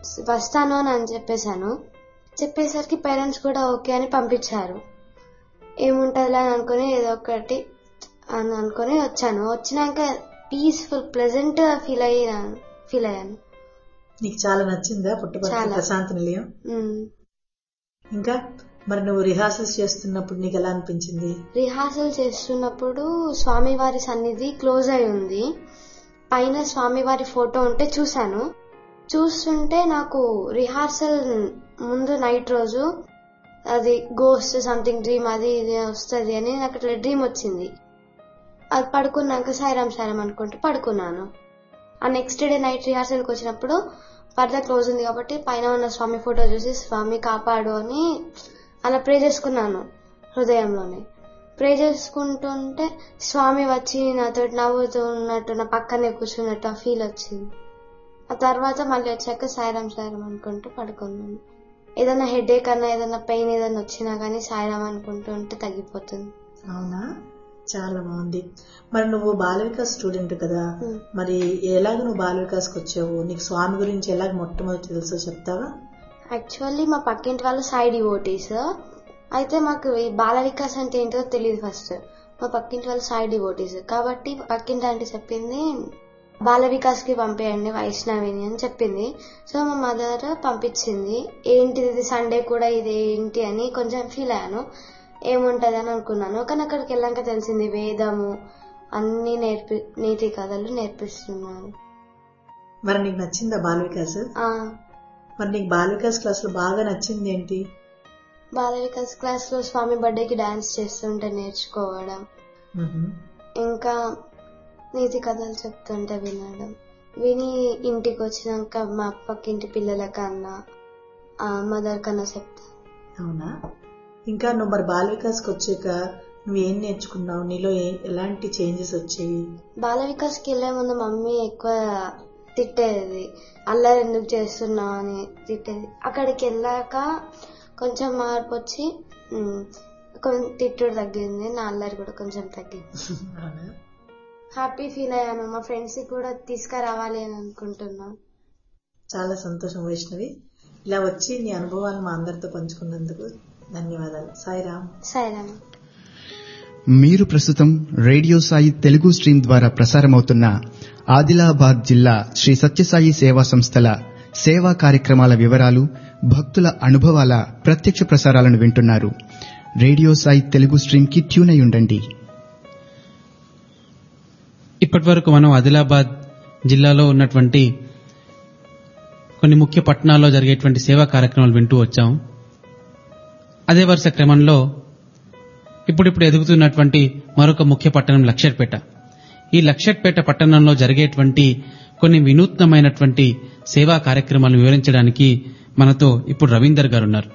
వస్తాను అని అని చెప్పేశాను చెప్పేసరికి పేరెంట్స్ కూడా ఓకే అని పంపించారు ఏముంటుందిలే అని అనుకుని ఏదో ఒకటి అని అనుకుని వచ్చాను వచ్చినాక పీస్ఫుల్ ప్లెజెంట్ ఫీల్ అయ్యాను ఫీల్ అయ్యాను నీకు చాలా నచ్చిందా పుట్టపర్తి చాలా. ప్రశాంత నిలయం మ్మ్. ఇంకా మరి నువ్వు రిహార్సల్స్ చేస్తున్నప్పుడు నీకు ఎలా అనిపించింది రిహార్సల్ చేస్తున్నప్పుడు స్వామివారి సన్నిధి క్లోజ్ అయి ఉంది పైన స్వామివారి ఫోటో ఉంటే చూశాను చూస్తుంటే నాకు రిహార్సల్ ముందు నైట్ రోజు అది గోస్ట్ సంథింగ్ డ్రీమ్ అది ఇది వస్తుంది అని నాకు అట్లా డ్రీమ్ వచ్చింది అది పడుకున్నాక సాయిరామ్ సాయిరామ్ అనుకుంటూ పడుకున్నాను ఆ నెక్స్ట్ డే నైట్ రిహార్సల్కి వచ్చినప్పుడు పర్ద క్లోజ్ ఉంది కాబట్టి పైన ఉన్న స్వామి ఫోటో చూసి స్వామి కాపాడు అని అలా ప్రే చేసుకున్నాను హృదయంలోనే ప్రే చేసుకుంటుంటే స్వామి వచ్చి నాతో నవ్వుతూ ఉన్నట్టు నా పక్కనే కూర్చున్నట్టు ఆ ఫీల్ వచ్చింది ఆ తర్వాత మళ్ళీ వచ్చాక సాయిరామ్ సాయిరామ్ అనుకుంటూ పడుకున్నాను ఏదైనా హెడేక్ అన్నా ఏదైనా పెయిన్ ఏదైనా వచ్చినా కానీ సాయిరామ్ అనుకుంటూ ఉంటే తగ్గిపోతుంది అవునా చాలా బాగుంది మరి నువ్వు బాల వికాస్ స్టూడెంట్ కదా Hmm. మరి ఎలాగ నువ్వు బాల వికాస్కి వచ్చావు నీకు స్వామి గురించి ఎలాగ మొట్టమొదటి తెలుసో చెప్తావా యాక్చువల్లీ మా పక్కింటి వాళ్ళు సాయి డివోటీస్ అయితే మాకు ఈ బాల వికాస్ అంటే ఏంటో తెలియదు ఫస్ట్ మా పక్కింటి వాళ్ళు సాయి డివోటీస్ కాబట్టి పక్కింటి ఆంటీ చెప్పింది బాల వికాస్ కి పంపేయండి వైష్ణవిని అని చెప్పింది సో మా మదర్ పంపించింది ఏంటిది ఇది సండే కూడా ఇది ఏంటి అని కొంచెం ఫీల్ అయ్యాను ఏముంటది అని అనుకున్నాను కానీ అక్కడికి వెళ్ళాక తెలిసింది వేదము అన్ని నేర్పి నీతి కథలు నేర్పిస్తున్నారు మరి నీకు నచ్చిందా బాల వికాస్ ఆ మరి నీకు బాల వికాస్ క్లాస్ లో బాగా నచ్చింది ఏంటి బాల వికాస్ క్లాస్ లో స్వామి బర్త్డేకి డాన్స్ చేస్తుంటే నేర్చుకోవడం మ్హూ. ఇంకా నీతి కథలు చెప్తుంటే వినడం విని ఇంటికి వచ్చినాక మా పక్కింటి పిల్లల కన్నా మదర్ కన్నా చెప్తా అవునా ఇంకా నువ్వు మరి బాల వికాస్కి వచ్చాక నువ్వు ఏం నేర్చుకున్నావు నీలో ఏ- ఎలాంటి చేంజెస్ వచ్చాయి బాల వికాస్కి వెళ్లే ముందు మమ్మీ ఎక్కువ తిట్టేది అల్లరి ఎందుకు చేస్తున్నావు అని తిట్టేది అక్కడికి వెళ్ళాక కొంచెం మార్పు వచ్చి ఉమ్, కొంచెం తిట్టుడు తగ్గింది నా అల్లరి కూడా కొంచెం తగ్గింది అవునా? హ్యాపీ ఫీల్ అయ్యాను మా ఫ్రెండ్స్ కూడా తీసుకురావాలి అని అనుకుంటున్నా చాలా సంతోషం వైష్ణవి ఇలా వచ్చి నీ అనుభవాలు మా అందరితో పంచుకున్నందుకు ధన్యవాదాలు సాయిరామ్ సరేనా మీరు ప్రస్తుతం రేడియో సాయి తెలుగు స్ట్రీమ్ ద్వారా ప్రసారమవుతున్న ఆదిలాబాద్ జిల్లా శ్రీ సత్యసాయి సేవా సంస్థల సేవా కార్యక్రమాల వివరాలు భక్తుల అనుభవాల ప్రత్యక్ష ప్రసారాలను వింటున్నారు రేడియో సాయి తెలుగు స్ట్రీమ్ కి ట్యూన్ అయి ఉండండి ఇప్పటి వరకు మనం ఆదిలాబాద్ జిల్లాలో ఉన్నటువంటి కొన్ని ముఖ్య పట్టణాల్లో జరిగేటువంటి సేవా కార్యక్రమాలు వింటూ వచ్చాం అదే వరుస క్రమంలో ఇప్పుడిప్పుడు ఎదుగుతున్నటువంటి మరొక ముఖ్య పట్టణం లక్షట్పేట ఈ లక్షట్పేట పట్టణంలో జరిగేటువంటి కొన్ని వినూత్నమైనటువంటి సేవా కార్యక్రమాలను వివరించడానికి మనతో ఇప్పుడు రవీందర్ గారు ఉన్నారు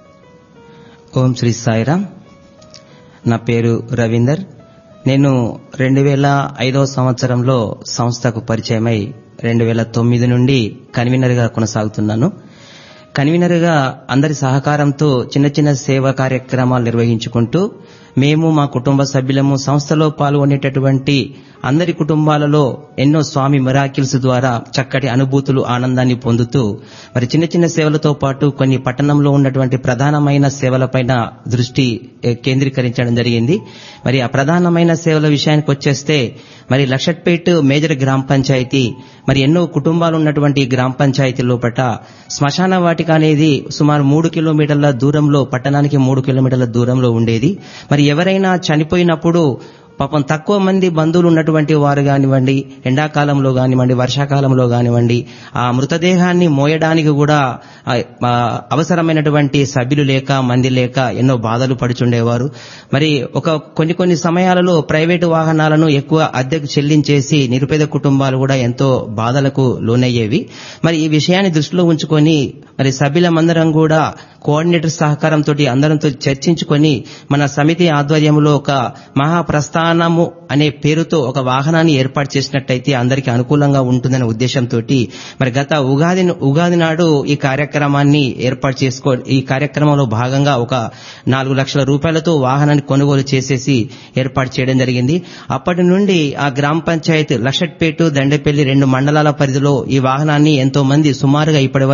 ఓం శ్రీ సాయిరామ్ నా పేరు రవీందర్ నేను రెండు వేల ఐదవ సంవత్సరంలో సంస్థకు పరిచయమై రెండు వేల తొమ్మిది నుండి కన్వీనర్గా కొనసాగుతున్నాను కన్వీనర్గా అందరి సహకారంతో చిన్న చిన్న సేవా కార్యక్రమాలు నిర్వహించుకుంటూ మేము మా కుటుంబ సభ్యులము సంస్థలో పాల్గొనేటటువంటి అందరి కుటుంబాలలో ఎన్నో స్వామి మిరాకిల్స్ ద్వారా చక్కటి అనుభూతులు ఆనందాన్ని పొందుతూ మరి చిన్న చిన్న సేవలతో పాటు కొన్ని పట్టణంలో ఉన్నటువంటి ప్రధానమైన సేవలపైన దృష్టి ఏ, కేంద్రీకరించడం జరిగింది మరి ఆ ప్రధానమైన సేవల విషయానికి వచ్చేస్తే మరి లక్షట్పేట్ మేజర్ గ్రామ పంచాయతీ మరి ఎన్నో కుటుంబాలు ఉన్నటువంటి ఈ గ్రామ పంచాయతీ లోపట శ్మశాన వాటిక అనేది సుమారు మూడు కిలోమీటర్ల దూరంలో పట్టణానికి మూడు కిలోమీటర్ల దూరంలో ఉండేది మరి ఎవరైనా చనిపోయినప్పుడు పాపం తక్కువ మంది బంధువులు ఉన్నటువంటి వారు కానివ్వండి ఎండాకాలంలో కానివ్వండి వర్షాకాలంలో కానివ్వండి ఆ మృతదేహాన్ని మోయడానికి కూడా ఆ, ఆ, అవసరమైనటువంటి సభ్యులు లేక మంది లేక ఎన్నో బాధలు పడుచుండేవారు మరి ఒక కొన్ని కొన్ని సమయాలలో ప్రైవేటు వాహనాలను ఎక్కువ అద్దెకు చెల్లించేసి నిరుపేద కుటుంబాలు కూడా ఎంతో బాధలకు లోనయ్యేవి మరి ఈ విషయాన్ని దృష్టిలో ఉంచుకొని మరి సభ్యులమందరం కూడా కోఆర్డినేటర్ సహకారంతో అందరంతో చర్చించుకొని మన సమితి ఆధ్వర్యంలో ఒక మహాప్రస్థానము అనే పేరుతో ఒక వాహనాన్ని ఏర్పాటు చేసినట్టయితే అందరికీ అనుకూలంగా ఉంటుందనే ఉద్దేశంతో మరి గత ఉగాది ఉగాది నాడు ఈ కార్యక్రమాన్ని ఏర్పాటు చేసుకో ఈ కార్యక్రమంలో భాగంగా ఒక నాలుగు లక్షల రూపాయలతో వాహనాన్ని కొనుగోలు చేసేసి ఏర్పాటు చేయడం జరిగింది అప్పటి నుండి ఆ గ్రామ పంచాయత్ లక్షట్పేట దండపల్లి రెండు మండలాల పరిధిలో ఈ వాహనాన్ని ఎంతో మంది సుమారుగా ఇప్పటి